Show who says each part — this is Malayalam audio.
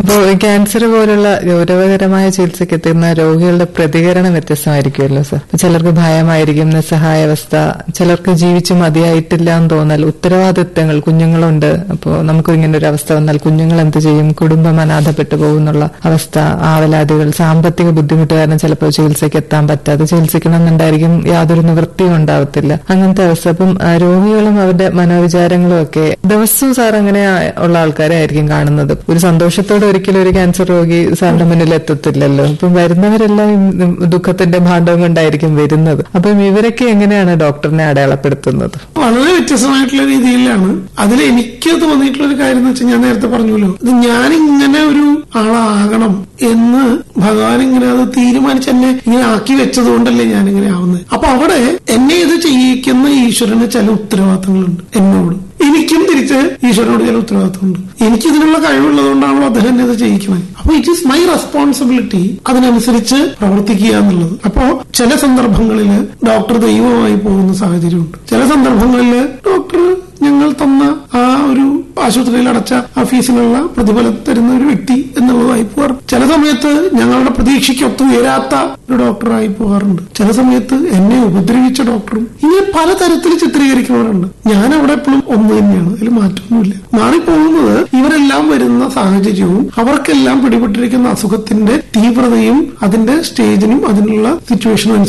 Speaker 1: അപ്പോൾ ക്യാൻസർ പോലുള്ള ഗൗരവകരമായ ചികിത്സയ്ക്ക് എത്തുന്ന രോഗികളുടെ പ്രതികരണം വ്യത്യസ്തമായിരിക്കുമല്ലോ സർ ചിലർക്ക് ഭയമായിരിക്കും നിസ്സഹായാവസ്ഥ ചിലർക്ക് ജീവിച്ചു മതിയായിട്ടില്ല എന്ന് തോന്നൽ ഉത്തരവാദിത്തങ്ങൾ കുഞ്ഞുങ്ങളുണ്ട് അപ്പോൾ നമുക്ക് ഇങ്ങനെ ഒരു അവസ്ഥ വന്നാൽ കുഞ്ഞുങ്ങൾ എന്ത് ചെയ്യും കുടുംബം അനാഥപ്പെട്ടു പോകുന്നുള്ള അവസ്ഥ ആവലാതികൾ സാമ്പത്തിക ബുദ്ധിമുട്ട് കാരണം ചിലപ്പോൾ ചികിത്സയ്ക്ക് എത്താൻ പറ്റാതെ ചികിത്സിക്കണം എന്നുണ്ടായിരിക്കും യാതൊരു നിവൃത്തിയും ഉണ്ടാവത്തില്ല അങ്ങനത്തെ അവസ്ഥ അപ്പം ആ, രോഗികളും അവരുടെ മനോവിചാരങ്ങളും ഒക്കെ ദിവസവും സാർ അങ്ങനെ ഉള്ള ആൾക്കാരെ ആയിരിക്കും കാണുന്നത് ഒരു സന്തോഷത്തോടെ ഒരിക്കലും ഒരു ക്യാൻസർ രോഗി സാറിന്റെ മുന്നിൽ എത്തത്തില്ലല്ലോ അപ്പം വരുന്നവരെല്ലാം ഈ ദുഃഖത്തിന്റെ ഭാണ്ഡവും കൊണ്ടായിരിക്കും വരുന്നത് അപ്പം ഇവരൊക്കെ എങ്ങനെയാണ് ഡോക്ടറിനെ അടയാളപ്പെടുത്തുന്നത്
Speaker 2: വളരെ വ്യത്യസ്തമായിട്ടുള്ള രീതിയിലാണ് അതിൽ എനിക്ക് തോന്നിയിട്ടുള്ള ഒരു കാര്യം എന്ന് വെച്ചാൽ ഞാൻ നേരത്തെ പറഞ്ഞല്ലോ ഇത് ഞാൻ ഇങ്ങനെ ഒരു ആളാകണം എന്ന് ഭഗവാൻ ഇങ്ങനെ അത് തീരുമാനിച്ച് എന്നെ ഇങ്ങനെ ആക്കി വെച്ചത് കൊണ്ടല്ലേ ഞാൻ ഇങ്ങനെ ആവുന്നത് അപ്പൊ അവിടെ എന്നെ ഇത് ചെയ്യിക്കുന്ന ഈശ്വരന് ചില ഉത്തരവാദിത്തങ്ങളുണ്ട് എന്നോട് എനിക്കും തിരിച്ച് ഈശ്വരനോട് ചില ഉത്തരവാദിത്തമുണ്ട് എനിക്ക് ഇതിനുള്ള കഴിവുള്ളതുകൊണ്ടാണല്ലോ അദ്ദേഹം എന്നെ ഇത് ചെയ്യിക്കുന്നത് അപ്പൊ ഇറ്റ് ഈസ് മൈ റെസ്പോൺസിബിലിറ്റി അതിനനുസരിച്ച് പ്രവർത്തിക്കുക എന്നുള്ളത് അപ്പോ ചില സന്ദർഭങ്ങളിൽ ഡോക്ടർ ദൈവമായി പോകുന്ന സാഹചര്യമുണ്ട് ചില സന്ദർഭങ്ങളിൽ ഡോക്ടർ ഞങ്ങൾ തന്ന ആ ഒരു ആശുപത്രിയിൽ അടച്ച ആ ഫീസിനുള്ള പ്രതിഫലം തരുന്ന ഒരു വ്യക്തി എന്നുള്ളതായി പോകാറ് ചില സമയത്ത് ഞങ്ങളുടെ പ്രതീക്ഷയ്ക്കൊത്ത് ഉയരാത്ത ഒരു ഡോക്ടറായി പോകാറുണ്ട് ചില സമയത്ത് എന്നെ ഉപദ്രവിച്ച ഡോക്ടറും ഇങ്ങനെ പലതരത്തിൽ ചിത്രീകരിക്കുന്നവരുണ്ട് ഞാൻ അവിടെ എപ്പോഴും ഒന്ന് തന്നെയാണ് അതിൽ മാറ്റമൊന്നുമില്ല മാറിപ്പോകുന്നത് ഇവരെല്ലാം വരുന്ന സാഹചര്യവും അവർക്കെല്ലാം പിടിപെട്ടിരിക്കുന്ന അസുഖത്തിന്റെ തീവ്രതയും അതിന്റെ സ്റ്റേജിനും അതിനുള്ള സിറ്റുവേഷനും